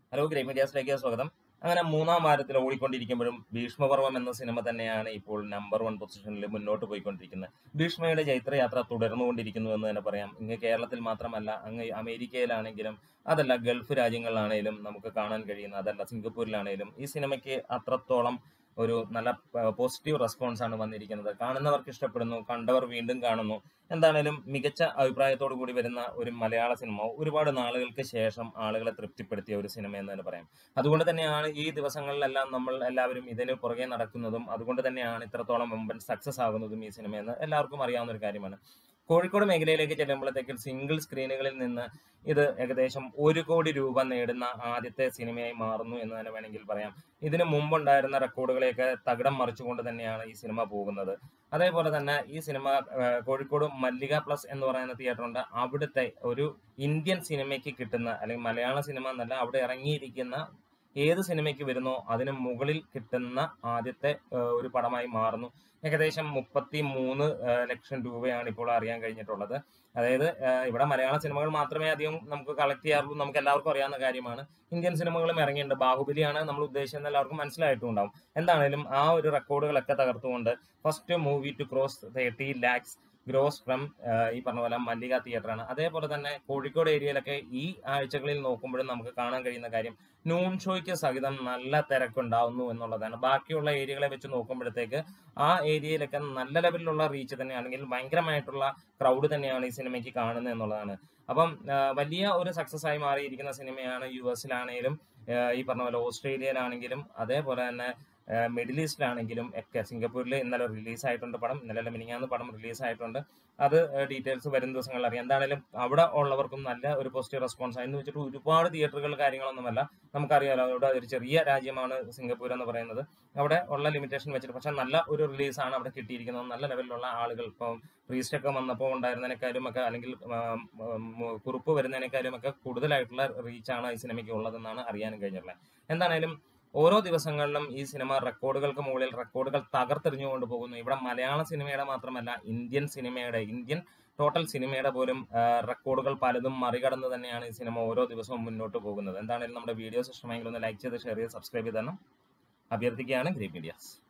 hello grey മീഡിയാസിലേക്ക് സ്വാഗതം അങ്ങനെ മൂന്നാം വാരത്തിൽ ഓടിക്കൊണ്ടിരിക്കുമ്പോഴും ഭീഷ്മപർവം എന്ന സിനിമ തന്നെയാണ് ഇപ്പോൾ നമ്പർ വൺ പൊസിഷനിൽ മുന്നോട്ട് പോയിക്കൊണ്ടിരിക്കുന്നത് ഭീഷ്മയുടെ ജൈത്രയാത്ര തുടർന്നുകൊണ്ടിരിക്കുന്നു എന്ന് തന്നെ പറയാം ഇങ്ങ് കേരളത്തിൽ മാത്രമല്ല അങ്ങ് അമേരിക്കയിലാണെങ്കിലും അതല്ല ഗൾഫ് രാജ്യങ്ങളിലാണെങ്കിലും നമുക്ക് കാണാൻ കഴിയുന്ന അതല്ല സിംഗപ്പൂരിലാണെങ്കിലും ഈ സിനിമയ്ക്ക് അത്രത്തോളം ഒരു നല്ല പോസിറ്റീവ് റെസ്പോൺസ് ആണ് വന്നിരിക്കുന്നത് കാണുന്നവർക്ക് ഇഷ്ടപ്പെടുന്നു കണ്ടവർ വീണ്ടും കാണുന്നു എന്താണേലും മികച്ച അഭിപ്രായത്തോടു കൂടി വരുന്ന ഒരു മലയാള സിനിമ ഒരുപാട് നാളുകൾക്ക് ശേഷം ആളുകളെ തൃപ്തിപ്പെടുത്തിയ ഒരു സിനിമ എന്ന് തന്നെ പറയാം അതുകൊണ്ട് തന്നെയാണ് ഈ ദിവസങ്ങളിലെല്ലാം നമ്മൾ എല്ലാവരും ഇതിന് പുറകെ നടക്കുന്നതും അതുകൊണ്ട് തന്നെയാണ് ഇത്രത്തോളം മുമ്പൻ സക്സസ് ആകുന്നതും ഈ സിനിമയെന്ന് എല്ലാവർക്കും അറിയാവുന്ന ഒരു കാര്യമാണ് കോഴിക്കോട് മേഖലയിലേക്ക് ചെല്ലുമ്പോഴത്തേക്ക് സിംഗിൾ സ്ക്രീനുകളിൽ നിന്ന് ഇത് ഏകദേശം ഒരു കോടി രൂപ നേടുന്ന ആദ്യത്തെ സിനിമയായി മാറുന്നു എന്ന് തന്നെ വേണമെങ്കിൽ പറയാം ഇതിനു മുമ്പുണ്ടായിരുന്ന റെക്കോർഡുകളെയൊക്കെ തകിടം മറിച്ചുകൊണ്ട് തന്നെയാണ് ഈ സിനിമ പോകുന്നത് അതേപോലെ തന്നെ ഈ സിനിമ ആ, കോഴിക്കോട് മല്ലിക പ്ലസ് എന്ന് പറയുന്ന തിയേറ്റർ ഉണ്ട് അവിടുത്തെ ഒരു ഇന്ത്യൻ സിനിമയ്ക്ക് കിട്ടുന്ന അല്ലെങ്കിൽ മലയാള സിനിമ എന്നല്ല അവിടെ ഇറങ്ങിയിരിക്കുന്ന ഏത് സിനിമയ്ക്ക് വരുന്നോ അതിന് മുകളിൽ കിട്ടുന്ന ആദ്യത്തെ ആ, ഒരു പടമായി മാറുന്നു ഏകദേശം മുപ്പത്തി മൂന്ന് ലക്ഷം രൂപയാണ് ഇപ്പോൾ അറിയാൻ കഴിഞ്ഞിട്ടുള്ളത് അതായത് ആ, ഇവിടെ മലയാള സിനിമകൾ മാത്രമേ അധികം നമുക്ക് കളക്ട് ചെയ്യാറുള്ളൂ നമുക്ക് എല്ലാവർക്കും അറിയാവുന്ന കാര്യമാണ് ഇന്ത്യൻ സിനിമകളും ഇറങ്ങിയിട്ടുണ്ട് ബാഹുബലിയാണ് നമ്മൾ ഉദ്ദേശിച്ചത് എല്ലാവർക്കും മനസ്സിലായിട്ടുണ്ടാവും എന്താണേലും ആ ഒരു റെക്കോർഡുകളൊക്കെ തകർത്തുകൊണ്ട് first movie two cross thirty lakhs gross from ഈ പറഞ്ഞ പോലെ മല്ലിക തിയേറ്ററാണ് അതേപോലെ തന്നെ കോഴിക്കോട് ഏരിയയിലൊക്കെ ഈ ആഴ്ചകളിൽ നോക്കുമ്പോഴും നമുക്ക് കാണാൻ കഴിയുന്ന കാര്യം നൂൺ ഷോയ്ക്ക് സഹിതം നല്ല തിരക്കുണ്ടാവുന്നു എന്നുള്ളതാണ് ബാക്കിയുള്ള ഏരിയകളെ വെച്ച് നോക്കുമ്പോഴത്തേക്ക് ആ ഏരിയയിലൊക്കെ നല്ല ലെവലിലുള്ള റീച്ച് തന്നെയാണെങ്കിൽ ഭയങ്കരമായിട്ടുള്ള ക്രൗഡ് തന്നെയാണ് ഈ സിനിമയ്ക്ക് കാണുന്നത് എന്നുള്ളതാണ് അപ്പം ആ, വലിയ ഒരു സക്സസ് ആയി മാറിയിരിക്കുന്ന സിനിമയാണ് യു എസിലാണെങ്കിലും ഈ പറഞ്ഞ പോലെ ഓസ്ട്രേലിയയിലാണെങ്കിലും അതേപോലെ തന്നെ ആ, മിഡിൽ ഈസ്റ്റിലാണെങ്കിലും ഒക്കെ സിംഗപ്പൂരിൽ ഇന്നലെ റിലീസ് ആയിട്ടുണ്ട് പടം ഇന്നലെ മിനിങ്ങാന്ന് പടം റിലീസ് ആയിട്ടുണ്ട് അത് ഡീറ്റെയിൽസ് വരും ദിവസങ്ങളിൽ അറിയാം എന്താണെങ്കിലും അവിടെ ഉള്ളവർക്കും നല്ല ഒരു പോസിറ്റീവ് റെസ്പോൺസ് ആയി എന്ന് വെച്ചിട്ട് ഒരുപാട് തിയേറ്ററുകൾ കാര്യങ്ങളൊന്നുമല്ല നമുക്കറിയാലോ അവിടെ ഒരു ചെറിയ രാജ്യമാണ് സിംഗപ്പൂർ എന്ന് പറയുന്നത് അവിടെ ഉള്ള ലിമിറ്റേഷൻ വെച്ചിട്ട് പക്ഷെ നല്ല ഒരു റിലീസാണ് അവിടെ കിട്ടിയിരിക്കുന്നത് നല്ല ലെവലിലുള്ള ആളുകൾ ഇപ്പം റീസ്റ്റൊക്കെ വന്നപ്പോൾ ഉണ്ടായിരുന്നതിനേക്കാളും ഒക്കെ അല്ലെങ്കിൽ ആം, ഉം, കുറിപ്പ് വരുന്നതിനേക്കാളും ഒക്കെ കൂടുതലായിട്ടുള്ള റീച്ചാണ് ഈ സിനിമയ്ക്ക് ഉള്ളതെന്നാണ് അറിയാനും കഴിഞ്ഞിട്ടുള്ളത് എന്താണേലും ഓരോ ദിവസങ്ങളിലും ഈ സിനിമ റെക്കോർഡുകൾക്ക് മുകളിൽ റെക്കോർഡുകൾ തകർത്തെറിഞ്ഞുകൊണ്ട് പോകുന്നു ഇവിടെ മലയാള സിനിമയുടെ മാത്രമല്ല ഇന്ത്യൻ സിനിമയുടെ ഇന്ത്യൻ ടോട്ടൽ സിനിമയുടെ പോലും ആ, റെക്കോർഡുകൾ പലതും മറികടന്ന് തന്നെയാണ് ഈ സിനിമ ഓരോ ദിവസവും മുന്നോട്ട് പോകുന്നത് എന്താണെങ്കിലും നമ്മുടെ വീഡിയോസ് ഇഷ്ടമെങ്കിൽ ഒന്ന് ലൈക്ക് ചെയ്ത് ഷെയർ ചെയ്ത് സബ്സ്ക്രൈബ് ചെയ്ത് തരണം അഭ്യർത്ഥിക്കുകയാണ് ഗ്രേറ്റ് മീഡിയാസ്